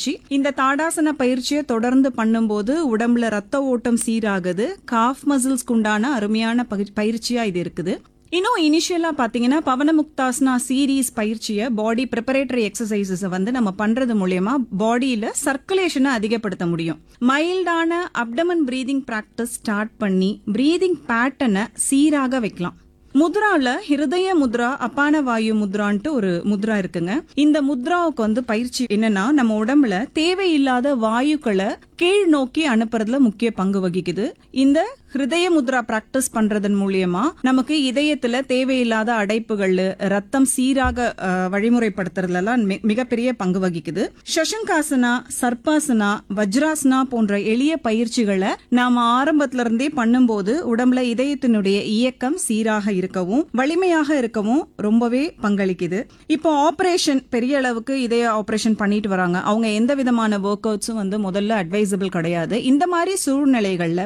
பயிற்சி இந்த தாடாசன பயிற்சியை தொடர்ந்து பண்ணும்போது உடம்புல ரத்த ஓட்டம் சீராகுது காஃப் மசில்ஸ்க்கு உண்டான அருமையான பகி- பயிற்சியா இது இருக்குது இன்னும் இனிஷியலா பாத்தீங்கன்னா பவனமுக்தாசனா சீரீஸ் பயிற்சியை பாடி ப்ரிப்பரேட்டரி எக்ஸசைசஸ் வந்து நம்ம பண்றது மூலியமா பாடியில சர்க்குலேஷனை அதிகப்படுத்த முடியும் மைல்டான அப்டமன் பிரீதிங் பிராக்டிஸ் ஸ்டார்ட் பண்ணி பிரீதிங் பேட்டர்னை சீராக வைக்கலாம் முத்ரால ஹிருதய முத்ரா அபான வாயு முத்ரான்ட்டு ஒரு முத்ரா இருக்குங்க இந்த முத்ராவுக்கு வந்து பயிற்சி என்னன்னா நம்ம உடம்புல தேவையில்லாத வாயுக்களை கீழ் நோக்கி அனுப்புறதுல முக்கிய பங்கு வகிக்குது இந்த ஹிருதய முத்ரா பிராக்டிஸ் பண்றதன் மூலியமா நமக்கு இதயத்துல தேவையில்லாத அடைப்புகள் ரத்தம் சீராக அஹ், வழிமுறைப்படுத்துறதுலாம் மி- மிகப்பெரிய பங்கு வகிக்குது சசங்காசனா சர்பாசனா வஜ்ராசனா போன்ற எளிய பயிற்சிகளை நாம ஆரம்பத்துல இருந்தே பண்ணும்போது உடம்புல இதயத்தினுடைய இயக்கம் சீராக இருக்கவும் வலிமையாக இருக்கவும் ரொம்பவே பங்களிக்குது இப்போ ஆபரேஷன் பெரிய அளவுக்கு இதய ஆபரேஷன் பண்ணிட்டு வராங்க அவங்க எந்த விதமான ஒர்க் அவுட்ஸும் வந்து முதல்ல அட்வைசபிள் கிடையாது இந்த மாதிரி சூழ்நிலைகள்ல